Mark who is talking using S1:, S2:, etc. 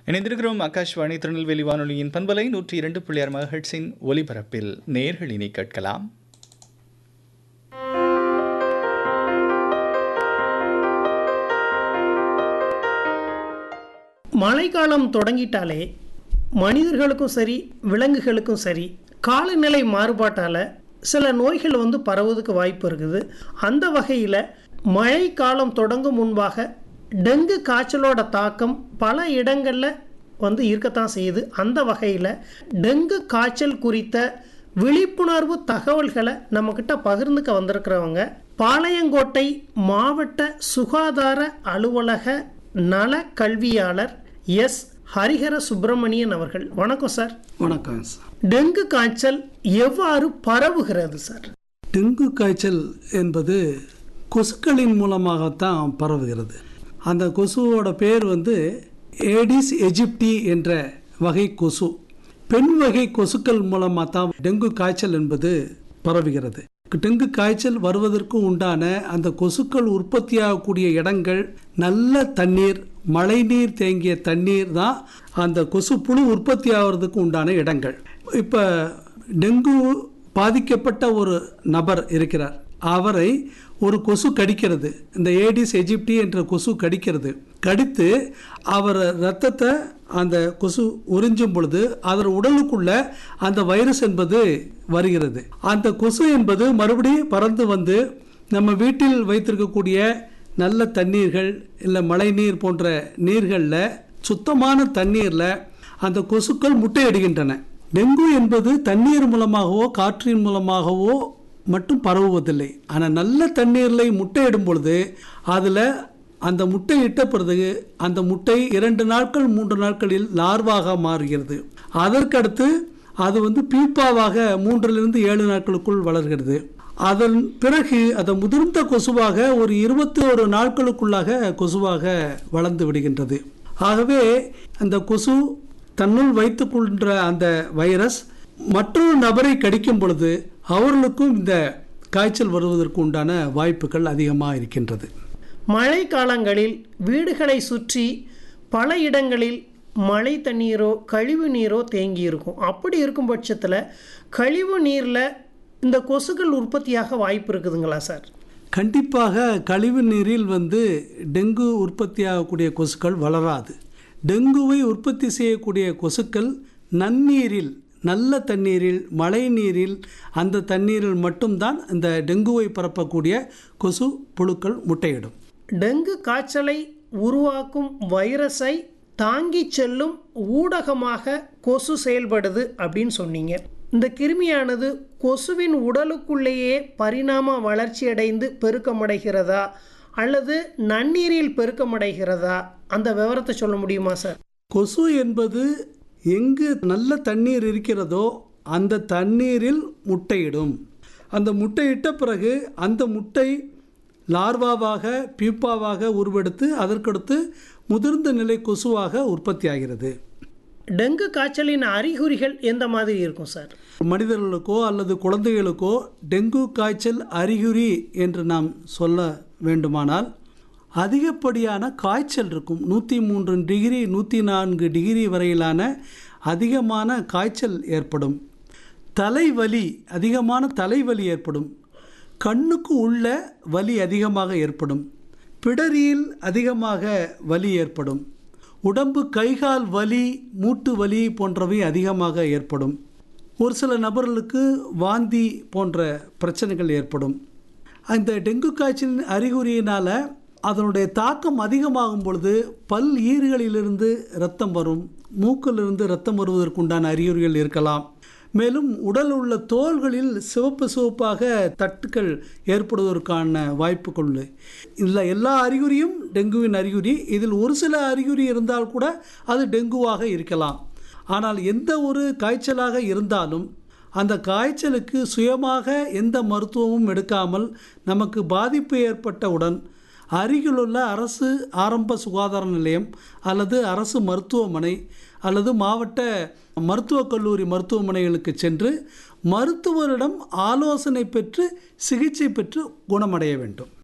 S1: இணைந்திருக்கிறோம் ஆகாஷ்வாணி திருநெல்வேலி வானொலியின் பண்பலை நூற்றி இரண்டு புள்ளியார் மகட்ஸின் ஒலிபரப்பில் நேர்களினை கேட்கலாம்
S2: மழைக்காலம் தொடங்கிட்டாலே மனிதர்களுக்கும் சரி விலங்குகளுக்கும் சரி காலநிலை மாறுபாட்டால் சில நோய்கள் வந்து பரவுவதுக்கு வாய்ப்பு இருக்குது அந்த வகையில் மழைக்காலம் தொடங்கும் முன்பாக டெங்கு காய்ச்சலோட தாக்கம் பல இடங்களில் வந்து இருக்கத்தான் செய்யுது அந்த வகையில் டெங்கு காய்ச்சல் குறித்த விழிப்புணர்வு தகவல்களை நம்மக்கிட்ட பகிர்ந்துக்க வந்திருக்கிறவங்க பாளையங்கோட்டை மாவட்ட சுகாதார அலுவலக நல கல்வியாளர் எஸ் ஹரிஹர சுப்பிரமணியன் அவர்கள் வணக்கம் சார்
S3: வணக்கம் சார்
S2: டெங்கு காய்ச்சல் எவ்வாறு பரவுகிறது சார்
S3: டெங்கு காய்ச்சல் என்பது கொசுக்களின் மூலமாகத்தான் பரவுகிறது அந்த கொசுவோட பேர் வந்து ஏடிஸ் எஜிப்டி என்ற வகை கொசு பெண் வகை கொசுக்கள் மூலமாக தான் டெங்கு காய்ச்சல் என்பது பரவுகிறது டெங்கு காய்ச்சல் வருவதற்கு உண்டான அந்த கொசுக்கள் உற்பத்தியாகக்கூடிய இடங்கள் நல்ல தண்ணீர் மழைநீர் தேங்கிய தண்ணீர் தான் அந்த கொசு புழு உற்பத்தி ஆகிறதுக்கு உண்டான இடங்கள் இப்போ டெங்கு பாதிக்கப்பட்ட ஒரு நபர் இருக்கிறார் அவரை ஒரு கொசு கடிக்கிறது இந்த ஏடிஸ் எஜிப்டி என்ற கொசு கடிக்கிறது கடித்து அவர் ரத்தத்தை அந்த கொசு உறிஞ்சும் பொழுது அதன் உடலுக்குள்ள அந்த வைரஸ் என்பது வருகிறது அந்த கொசு என்பது மறுபடியும் பறந்து வந்து நம்ம வீட்டில் வைத்திருக்கக்கூடிய நல்ல தண்ணீர்கள் இல்லை மழைநீர் போன்ற நீர்களில் சுத்தமான தண்ணீரில் அந்த கொசுக்கள் முட்டையிடுகின்றன டெங்கு என்பது தண்ணீர் மூலமாகவோ காற்றின் மூலமாகவோ மட்டும் பரவுவதில்லை ஆனால் நல்ல தண்ணீரில் முட்டையிடும் பொழுது அதில் அந்த முட்டை இட்ட பிறகு அந்த முட்டை இரண்டு நாட்கள் மூன்று நாட்களில் லார்வாக மாறுகிறது அதற்கடுத்து அது வந்து பீப்பாவாக மூன்றிலிருந்து ஏழு நாட்களுக்குள் வளர்கிறது அதன் பிறகு அது முதிர்ந்த கொசுவாக ஒரு இருபத்தி ஒரு நாட்களுக்குள்ளாக கொசுவாக வளர்ந்து விடுகின்றது ஆகவே அந்த கொசு தன்னுள் வைத்துக்கொள்கின்ற அந்த வைரஸ் மற்றொரு நபரை கடிக்கும் பொழுது அவர்களுக்கும் இந்த காய்ச்சல் வருவதற்கு உண்டான வாய்ப்புகள் அதிகமாக இருக்கின்றது
S2: மழை காலங்களில் வீடுகளை சுற்றி பல இடங்களில் மழை தண்ணீரோ கழிவு நீரோ தேங்கி இருக்கும் அப்படி இருக்கும் பட்சத்தில் கழிவு நீரில் இந்த கொசுக்கள் உற்பத்தியாக வாய்ப்பு இருக்குதுங்களா சார்
S3: கண்டிப்பாக கழிவு நீரில் வந்து டெங்கு உற்பத்தியாகக்கூடிய கொசுக்கள் வளராது டெங்குவை உற்பத்தி செய்யக்கூடிய கொசுக்கள் நன்னீரில் நல்ல தண்ணீரில் மழை நீரில் அந்த தண்ணீரில் மட்டும்தான் இந்த டெங்குவை பரப்பக்கூடிய கொசு புழுக்கள் முட்டையிடும்
S2: டெங்கு காய்ச்சலை உருவாக்கும் வைரஸை தாங்கிச் செல்லும் ஊடகமாக கொசு செயல்படுது அப்படின்னு சொன்னீங்க இந்த கிருமியானது கொசுவின் உடலுக்குள்ளேயே பரிணாம வளர்ச்சியடைந்து பெருக்கமடைகிறதா அல்லது நன்னீரில் பெருக்கமடைகிறதா அந்த விவரத்தை சொல்ல முடியுமா சார்
S3: கொசு என்பது எங்கு நல்ல தண்ணீர் இருக்கிறதோ அந்த தண்ணீரில் முட்டையிடும் அந்த முட்டையிட்ட பிறகு அந்த முட்டை லார்வாவாக பீப்பாவாக உருவெடுத்து அதற்கடுத்து முதிர்ந்த நிலை கொசுவாக உற்பத்தி ஆகிறது
S2: டெங்கு காய்ச்சலின் அறிகுறிகள் எந்த மாதிரி இருக்கும் சார்
S3: மனிதர்களுக்கோ அல்லது குழந்தைகளுக்கோ டெங்கு காய்ச்சல் அறிகுறி என்று நாம் சொல்ல வேண்டுமானால் அதிகப்படியான காய்ச்சல் இருக்கும் நூற்றி மூன்று டிகிரி நூற்றி நான்கு டிகிரி வரையிலான அதிகமான காய்ச்சல் ஏற்படும் தலைவலி அதிகமான தலைவலி ஏற்படும் கண்ணுக்கு உள்ள வலி அதிகமாக ஏற்படும் பிடரியில் அதிகமாக வலி ஏற்படும் உடம்பு கைகால் வலி மூட்டு வலி போன்றவை அதிகமாக ஏற்படும் ஒரு சில நபர்களுக்கு வாந்தி போன்ற பிரச்சனைகள் ஏற்படும் அந்த டெங்கு காய்ச்சலின் அறிகுறியினால் அதனுடைய தாக்கம் அதிகமாகும் பொழுது பல் ஈறுகளிலிருந்து இரத்தம் வரும் மூக்கிலிருந்து இரத்தம் வருவதற்குண்டான அறிகுறிகள் இருக்கலாம் மேலும் உடல் உள்ள தோள்களில் சிவப்பு சிவப்பாக தட்டுக்கள் ஏற்படுவதற்கான வாய்ப்புகள் உண்டு இல்லை எல்லா அறிகுறியும் டெங்குவின் அறிகுறி இதில் ஒரு சில அறிகுறி இருந்தால் கூட அது டெங்குவாக இருக்கலாம் ஆனால் எந்த ஒரு காய்ச்சலாக இருந்தாலும் அந்த காய்ச்சலுக்கு சுயமாக எந்த மருத்துவமும் எடுக்காமல் நமக்கு பாதிப்பு ஏற்பட்டவுடன் அருகிலுள்ள அரசு ஆரம்ப சுகாதார நிலையம் அல்லது அரசு மருத்துவமனை அல்லது மாவட்ட மருத்துவக் கல்லூரி மருத்துவமனைகளுக்கு சென்று மருத்துவரிடம் ஆலோசனை பெற்று சிகிச்சை பெற்று குணமடைய வேண்டும்